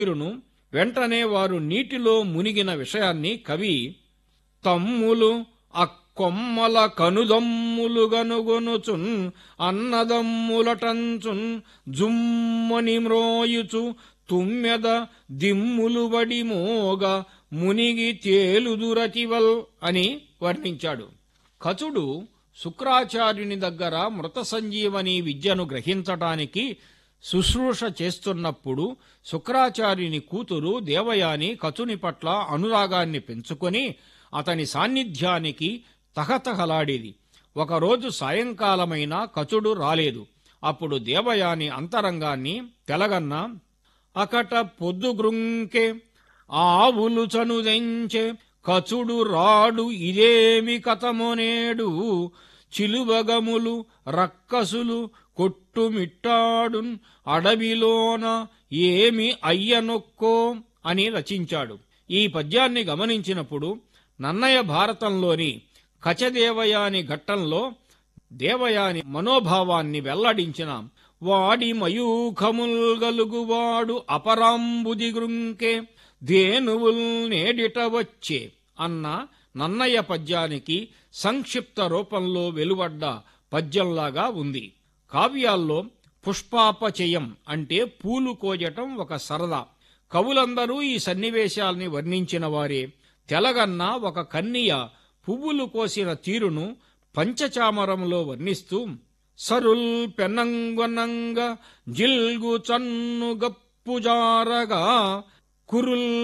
తీరును వెంటనే వారు నీటిలో మునిగిన విషయాన్ని కవి తమ్ములు అక్కొమ్మల కనుదమ్ములు గనుగొనుచున్ అన్నదమ్ములటంచున్ జుమ్మని మ్రోయుచు తుమ్మెద దిమ్ములు బడి మోగ మునిగి తేలుదురతివల్ అని వర్ణించాడు కచుడు శుక్రాచార్యుని దగ్గర మృత సంజీవని విద్యను గ్రహించటానికి శుశ్రూష చేస్తున్నప్పుడు శుక్రాచార్యుని కూతురు దేవయాని కచుని పట్ల అనురాగాన్ని పెంచుకొని అతని సాన్నిధ్యానికి తహతహలాడేది ఒకరోజు సాయంకాలమైనా కచుడు రాలేదు అప్పుడు దేవయాని అంతరంగాన్ని తెలగన్న అకట పొద్దుగ్రుంకె ఆవులు చనుదెంచె కచుడు రాడు ఇదేమి కథమొనేడు చిలువగములు రక్కసులు కొట్టుమిట్టాడున్ అడవిలోన ఏమి అయ్యనొక్కో అని రచించాడు ఈ పద్యాన్ని గమనించినప్పుడు నన్నయ భారతంలోని కచదేవయాని ఘట్టంలో దేవయాని మనోభావాన్ని వెల్లడించిన వాడి మయూఖముల్ గలుగువాడు అపరాంబుది గృంకే ధేనువుల్ నేడిట వచ్చే అన్న నన్నయ్య పద్యానికి సంక్షిప్త రూపంలో వెలువడ్డ పద్యంలాగా ఉంది కావ్యాల్లో పుష్పాపచయం అంటే పూలు కోయటం ఒక సరదా కవులందరూ ఈ సన్నివేశాల్ని వర్ణించిన వారే తెలగన్న ఒక కన్నియ పువ్వులు కోసిన తీరును పంచచామరంలో వర్ణిస్తూ సరుల్ పెనంగొనంగ జిల్గు చన్ను గప్పుజారగా కురుల్